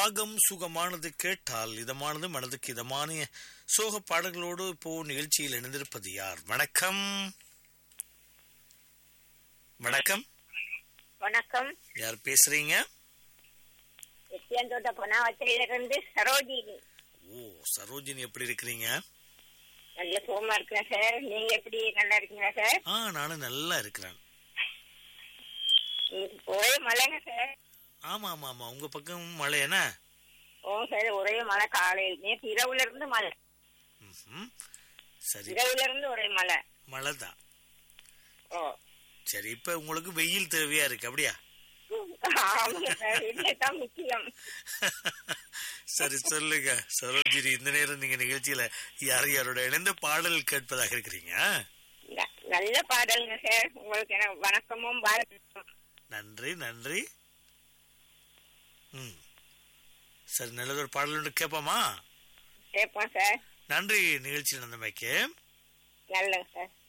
ராகம் சுகமானது கேட்டால் இதமானது மனதுக்கு இதமான சோக பாடல்களோடு இப்போ நிகழ்ச்சியில் இணைந்திருப்பது யார் வணக்கம் வணக்கம் வணக்கம் யார் பேசுறீங்க எட்டியாந்தோட்ட பொனாவத்திலிருந்து சரோஜினி ஓ சரோஜினி எப்படி இருக்கிறீங்க நல்ல சுகமா இருக்கிறேன் சார் நீங்க எப்படி நல்லா இருக்கீங்களா சார் ஆ நானும் நல்லா இருக்கிறேன் இன்னைக்கு ஒரே மழைங்க சார் ஆமா ஆமா ஆமா உங்க பக்கம் மழை என்ன ஓ சார் ஒரே மழை காலையில் நேற்று இரவுல இருந்து மழை ம்ஹும். சரி இரவுல இருந்து ஒரே மழை மழை தான் ஓ சரி இப்ப உங்களுக்கு வெயில் தேவையா இருக்கு அப்படியா ஆமாங்க சார் இதுதான் முக்கியம் சரி சொல்லுங்க சரோஜினி இந்த நேரம் நீங்க நிகழ்ச்சியில யார் யாரோட இணைந்த பாடல் கேட்பதாக இருக்கிறீங்க ந- நல்ல பாடலுங்க சார் உங்களுக்கு என வணக்கமும் வாழ்த்தும் நன்றி நன்றி ம் சரி நல்லதொரு பாடல் ஒன்று கேட்போமா கேட்போம் சார் நன்றி நிகழ்ச்சி நந்தமைக்கு நல்லங்க சார்